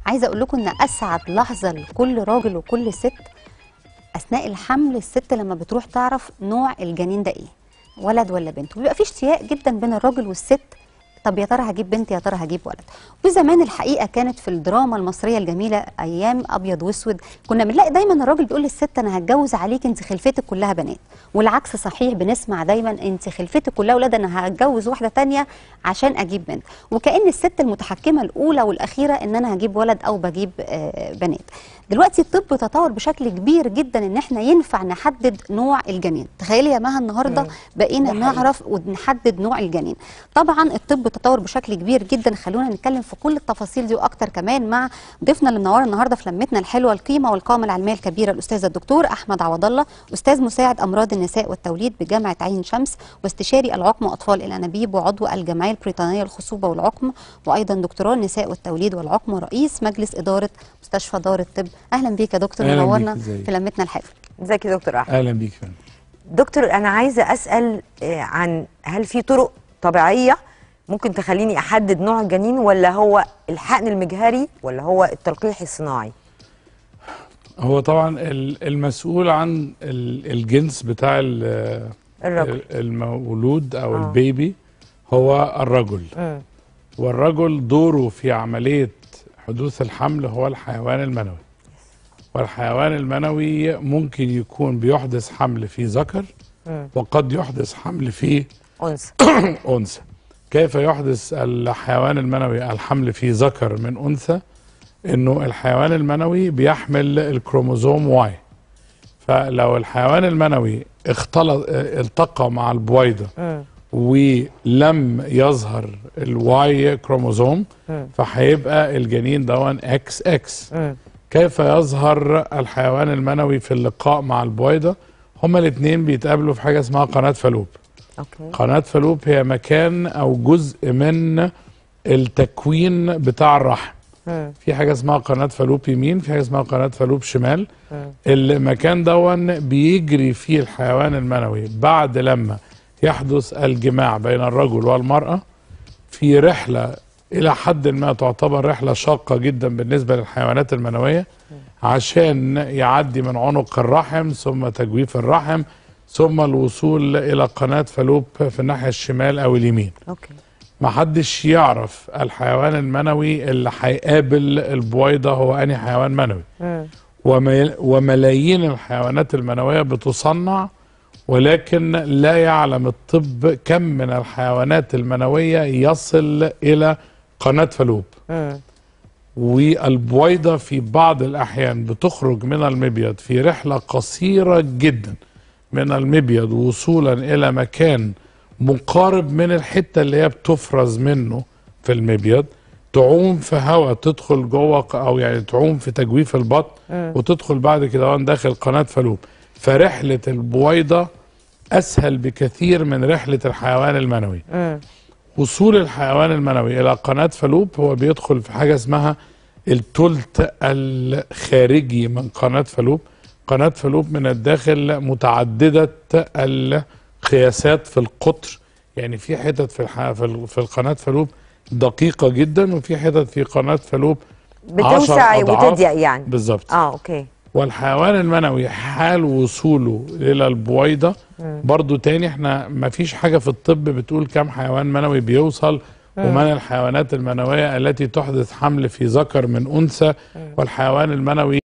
عايزه اقول لكم ان اسعد لحظه لكل راجل وكل ست اثناء الحمل الست لما بتروح تعرف نوع الجنين ده ايه ولد ولا بنت وبيبقى في اشتياق جدا بين الراجل والست طب يا ترى هجيب بنت يا ترى هجيب ولد وزمان الحقيقه كانت في الدراما المصريه الجميله ايام ابيض واسود كنا بنلاقي دايما الراجل بيقول للست انا هتجوز عليك انت خلفتك كلها بنات والعكس صحيح بنسمع دايما انت خلفتك كلها ولاد انا هتجوز واحده تانية عشان اجيب بنت وكأن الست المتحكمه الاولى والاخيره ان انا هجيب ولد او بجيب آه، بنات دلوقتي الطب تطور بشكل كبير جدا ان احنا ينفع نحدد نوع الجنين تخيلي يا مها النهارده بقينا ده حقيقي. نعرف ونحدد نوع الجنين طبعا الطب تطور بشكل كبير جدا خلونا نتكلم في كل التفاصيل دي واكتر كمان مع ضيفنا اللي منورنا النهارده في لمتنا الحلوه القيمه والقامه العلميه الكبيره الاستاذ الدكتور احمد عوض الله استاذ مساعد امراض النساء والتوليد بجامعه عين شمس واستشاري العقم واطفال الانابيب وعضو الجمعيه البريطانيه للخصوبه والعقم وايضا دكتوراه النساء والتوليد والعقم ورئيس مجلس اداره مستشفى دار الطب اهلا بيك يا دكتور أهلاً بيك، منورنا إزيك؟ في لمتنا الحلوه ازيك يا دكتور احمد اهلا بيك فندم دكتور انا عايزه اسال آه، عن هل في طرق طبيعيه ممكن تخليني احدد نوع الجنين ولا هو الحقن المجهري ولا هو التلقيح الصناعي هو طبعا ال- المسؤول عن ال- الجنس بتاع ال- الرجل المولود او آه. البيبي هو الرجل مم. والرجل دوره في عمليه حدوث الحمل هو الحيوان المنوي والحيوان المنوي ممكن يكون بيحدث حمل في ذكر مم. وقد يحدث حمل في انثى أنثى كيف يحدث الحيوان المنوي الحمل في ذكر من أنثى إنه الحيوان المنوي بيحمل الكروموزوم واي فلو الحيوان المنوي اختلط اه، التقى مع البويضة مم. ولم يظهر الواي كروموزوم مم. فهيبقى الجنين دون اكس اكس مم. كيف يظهر الحيوان المنوي في اللقاء مع البويضة هما الاثنين بيتقابلوا في حاجة اسمها قناة فالوب اوكي قناة فالوب هي مكان أو جزء من التكوين بتاع الرحم مم. في حاجة اسمها قناة فالوب يمين في حاجة اسمها قناة فالوب شمال مم. المكان دون بيجري فيه الحيوان المنوي بعد لما يحدث الجماع بين الرجل والمرأة في رحلة إلى حد ما تعتبر رحلة شاقة جدا بالنسبة للحيوانات المنوية عشان يعدي من عنق الرحم ثم تجويف الرحم ثم الوصول إلى قناة فالوب في الناحية الشمال أو اليمين اوكي محدش يعرف الحيوان المنوي اللي هيقابل البويضة هو أنهي حيوان منوي مم. ومي- وملايين الحيوانات المنوية بتصنع ولكن لا يعلم الطب كم من الحيوانات المنوية يصل إلى قناة فالوب مم. والبويضة في بعض الأحيان بتخرج من المبيض في رحلة قصيرة جدا من المبيض وصولا إلى مكان مقارب من الحتة اللي هي بتفرز منه في المبيض تعوم في هواء تدخل جوه ق- أو يعني تعوم في تجويف البطن وتدخل بعد كده وان داخل قناة فالوب فرحلة البويضة أسهل بكثير من رحلة الحيوان المنوي مم. وصول الحيوان المنوي الى قناه فالوب هو بيدخل في حاجه اسمها التلت الخارجي من قناه فالوب قناه فالوب من الداخل متعدده القياسات في القطر يعني في حتت في الح... في ال- في القناه فالوب دقيقه جدا وفي حتت في قناه فالوب بتوسع عشر أضعاف. وتضيق يعني بالظبط اه اوكي والحيوان المنوي حال وصوله الى البويضه برضو تاني احنا ما فيش حاجه في الطب بتقول كم حيوان منوي بيوصل ومن الحيوانات المنويه التي تحدث حمل في ذكر من انثى والحيوان المنوي